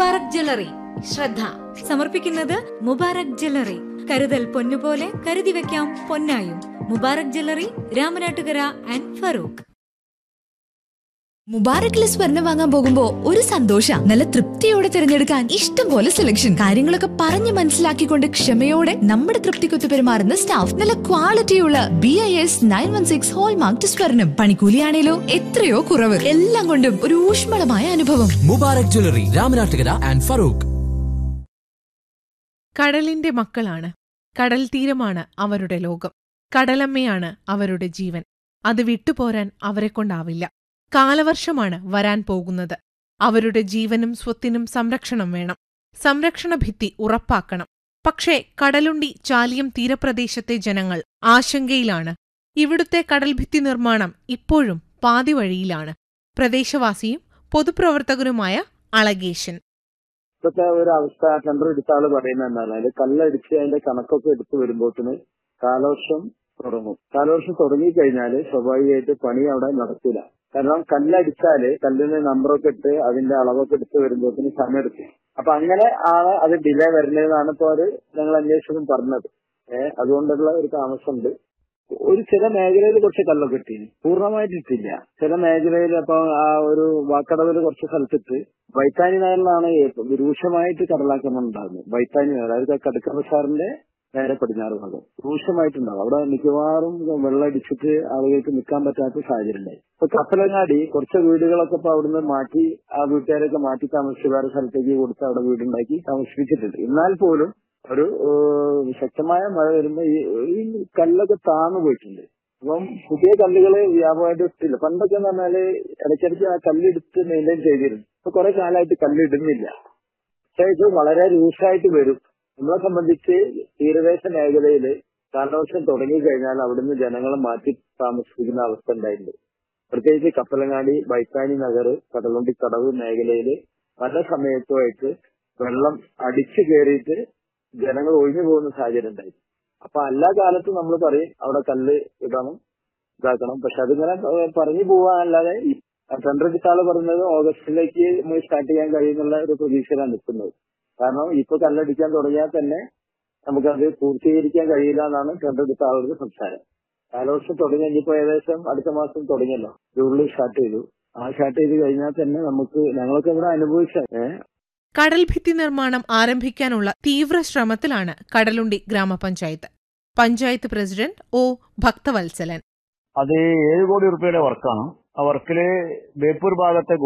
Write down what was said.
Mubarak jewellery ശ്രദ്ധ സമർപ്പിക്കുന്നത് Mubarak jewellery കരുതൽ പൊന്നുപോലെ കരുതി വെക്കാം പൊന്നായും മുബാറക് ജ്വല്ലറി രാമനാട്ടുകര ആൻഡ് ഫറൂഖ് മുബാറക്കിലെ സ്വർണം വാങ്ങാൻ പോകുമ്പോ ഒരു സന്തോഷ നല്ല തൃപ്തിയോടെ തിരഞ്ഞെടുക്കാൻ ഇഷ്ടം പോലെ സെലക്ഷൻ കാര്യങ്ങളൊക്കെ പറഞ്ഞ് മനസ്സിലാക്കിക്കൊണ്ട് ക്ഷമയോടെ നമ്മുടെ തൃപ്തിക്കൊത്ത് പെരുമാറുന്ന സ്റ്റാഫ് നല്ല ക്വാളിറ്റിയുള്ള B I S nine one six hallmark സ്വർണം പണിക്കൂലിയാണേലോ എത്രയോ കുറവ് എല്ലാം കൊണ്ടും ഒരു ഊഷ്മളമായ അനുഭവം മുബാറക് ജ്വല്ലറി രാമനാട്ടുകര ആൻഡ് ഫറൂഖ് കടലിന്റെ മക്കളാണ് കടൽ തീരമാണ് അവരുടെ ലോകം കടലമ്മയാണ് അവരുടെ ജീവൻ അത് വിട്ടുപോരാൻ അവരെക്കൊണ്ടാവില്ല കാലവർഷമാണ് വരാൻ പോകുന്നത് അവരുടെ ജീവനും സ്വത്തിനും സംരക്ഷണം വേണം സംരക്ഷണ ഭിത്തി ഉറപ്പാക്കണം പക്ഷേ കടലുണ്ടി ചാലിയം തീരപ്രദേശത്തെ ജനങ്ങൾ ആശങ്കയിലാണ് ഇവിടുത്തെ കടൽഭിത്തി നിർമ്മാണം ഇപ്പോഴും പാതി വഴിയിലാണ് പ്രദേശവാസിയും പൊതുപ്രവർത്തകനുമായ അളകേശൻ ഇപ്പോഴത്തെ ഒരു അവസ്ഥ ടെൻഡർ എടുത്ത ആള് പറയുന്നത് എന്താണ് അതിൽ കല്ലടിച്ച് അതിന്റെ കണക്കൊക്കെ എടുത്തു വരുമ്പോത്തിന് കാലവർഷം തുടങ്ങും കാലവർഷം തുടങ്ങി കഴിഞ്ഞാല് സ്വാഭാവികമായിട്ട് പണി അവിടെ നടക്കില്ല കാരണം കല്ലടിച്ചാല് കല്ലിന് നമ്പറൊക്കെ ഇട്ട് അതിന്റെ അളവൊക്കെ എടുത്ത് വരുമ്പോത്തിന് സമയമെടുക്കും അപ്പൊ അങ്ങനെ ആണ് അത് ഡിലേ വരുന്നതെന്നാണ് ഇപ്പൊ അവര് ഞങ്ങൾ അന്വേഷണം പറഞ്ഞത് ഏഹ് അതുകൊണ്ടുള്ള ഒരു താമസമുണ്ട് ഒരു ചില മേഖലയിൽ കുറച്ച് കല്ലൊക്കെ ഇട്ടിന് പൂർണ്ണമായിട്ട് ഇട്ടില്ല ചില മേഖലയിൽ അപ്പൊ ആ ഒരു വാക്കടവിൽ കുറച്ച് സ്ഥലത്തിട്ട് വൈത്താനി നഗറിലാണ് രൂക്ഷമായിട്ട് കടലാക്രമണം ഉണ്ടാകുന്നത് വൈത്താനി നഗർ അതായത് കടുക്കമ്പ സാറിന്റെ നേരെ പടിഞ്ഞാറ് ഭാഗം രൂക്ഷമായിട്ടുണ്ടാവും അവിടെ മിക്കവാറും വെള്ളം അടിച്ചിട്ട് ആളുകൾക്ക് നിൽക്കാൻ പറ്റാത്ത സാഹചര്യം ഉണ്ടായി ഇപ്പൊ കപ്പലങ്ങാടി കുറച്ച് വീടുകളൊക്കെ ഇപ്പൊ അവിടുന്ന് മാറ്റി ആ വീട്ടുകാരൊക്കെ മാറ്റി താമസിച്ച് വേറെ സ്ഥലത്തേക്ക് കൊടുത്ത് അവിടെ വീടുണ്ടാക്കി താമസിപ്പിച്ചിട്ടുണ്ട് എന്നാൽ പോലും ഒരു ഏഹ്, ശക്തമായ മഴ വരുമ്പോ ഈ ഈ കല്ലൊക്കെ താന്നു പോയിട്ടുണ്ട് അപ്പം പുതിയ കല്ലുകള് വ്യാപകമായിട്ട് ഇട്ടില്ല പണ്ടൊക്കെ എന്ന് പറഞ്ഞാല് ഇടയ്ക്കിടയ്ക്ക് ആ കല്ലെടുത്ത് മെയിൻറ്റെയിൻ ചെയ്തിരുന്നു ഇപ്പൊ കുറെ കാലമായിട്ട് കല്ലിടുന്നില്ല പക്ഷേ ഇത് വളരെ ലൂസായിട്ട് വരും നമ്മളെ സംബന്ധിച്ച് തീരദേശ മേഖലയില് കാലവർഷം തുടങ്ങി കഴിഞ്ഞാൽ അവിടുന്ന് ജനങ്ങളെ മാറ്റി താമസിപ്പിക്കുന്ന അവസ്ഥ ഉണ്ടായിട്ടുണ്ട് പ്രത്യേകിച്ച് കപ്പലങ്ങാടി ബൈത്താനി നഗർ കടലുണ്ടി കടവ് മേഖലയില് പല സമയത്തുമായിട്ട് വെള്ളം അടിച്ചു കയറിയിട്ട് ജനങ്ങൾ ഒഴിഞ്ഞു പോകുന്ന സാഹചര്യം ഉണ്ടായി അപ്പൊ എല്ലാ കാലത്തും നമ്മൾ പറയും അവിടെ കല്ല് ഇടണം ഇതാക്കണം പക്ഷെ അതിങ്ങനെ ഏഹ് പറഞ്ഞു പോവാനല്ലാതെ ടെൻഡർ എടുത്ത ആള് പറഞ്ഞത് ഓഗസ്റ്റിലേക്ക് നമുക്ക് സ്റ്റാർട്ട് ചെയ്യാൻ കഴിയുന്നുള്ള ഒരു പ്രതീക്ഷയിലാണ് നിൽക്കുന്നത് കാരണം ഇപ്പൊ കല്ലടിക്കാൻ തുടങ്ങിയാൽ തന്നെ നമുക്കത് പൂർത്തീകരിക്കാൻ കഴിയില്ല എന്നാണ് ടെൻഡർ എടുത്ത ആളുടെ സംസാരം കാലവർഷം തുടങ്ങി ഇനിയിപ്പോ ഏകദേശം അടുത്ത മാസം തുടങ്ങിയല്ലോ ജൂണിൽ സ്റ്റാർട്ട് ചെയ്തു ആ സ്റ്റാർട്ട് ചെയ്ത് കഴിഞ്ഞാൽ തന്നെ നമുക്ക് ഞങ്ങളൊക്കെ ഇവിടെ അനുഭവിച്ച ഏഹ് കടൽഭിത്തി നിർമ്മാണം ആരംഭിക്കാനുള്ള തീവ്ര ശ്രമത്തിലാണ് കടലുണ്ടി ഗ്രാമപഞ്ചായത്ത് പഞ്ചായത്ത് പ്രസിഡന്റ് ഒ ഭക്തവത്സലൻ അത് ഏഴ് കോടി റുപ്യയുടെ വർക്കാണ് ആ വർക്കില് ബേപ്പൂർ ഭാഗത്തെ